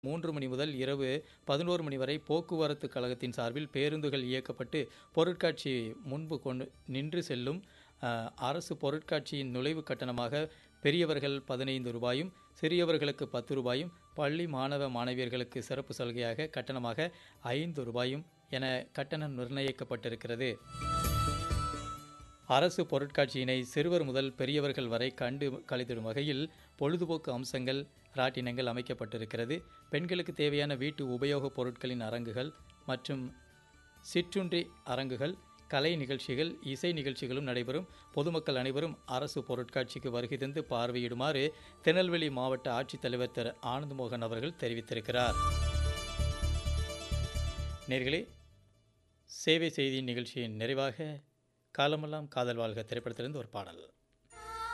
மூன்று மணி முதல் இரவு பதினோரு மணி வரை போக்குவரத்து கழகத்தின் சார்பில் பேருந்துகள் இயக்கப்பட்டு பொருட்காட்சி முன்பு கொண்டு நின்று செல்லும் அஹ், அரசு பொருட்காட்சியின் நுழைவு கட்டணமாக பெரியவர்கள் பதினைந்து ரூபாயும் சிறியவர்களுக்கு பத்து ரூபாயும் பள்ளி மாணவ மாணவியர்களுக்கு சிறப்பு சலுகையாக கட்டணமாக ஐந்து ரூபாயும் என கட்டணம் நிர்ணயிக்கப்பட்டிருக்கிறது அரசு பொருட்காட்சியினை சிறுவர் முதல் பெரியவர்கள் வரை கண்டு கழித்திடும் வகையில் பொழுதுபோக்கு அம்சங்கள் ராட்டினங்கள் அமைக்கப்பட்டிருக்கிறது பெண்களுக்கு தேவையான வீட்டு உபயோகப் பொருட்களின் அரங்குகள் மற்றும் சிற்றுண்டி அரங்குகள் கலை நிகழ்ச்சிகள் இசை நிகழ்ச்சிகளும் நடைபெறும் பொதுமக்கள் அனைவரும் அரசு பொருட்காட்சிக்கு வருகை தந்து பார்வையிடுமாறு திருநெல்வேலி மாவட்ட ஆட்சித்தலைவர் திரு ஆனந்தமோகன் அவர்கள் தெரிவித்திருக்கிறார் நேர்களே சேவை செய்தி நிகழ்ச்சியின் நிறைவாக காலமெல்லாம் காதல் வாழ்க திரைப்படத்திலிருந்து ஒரு பாடல்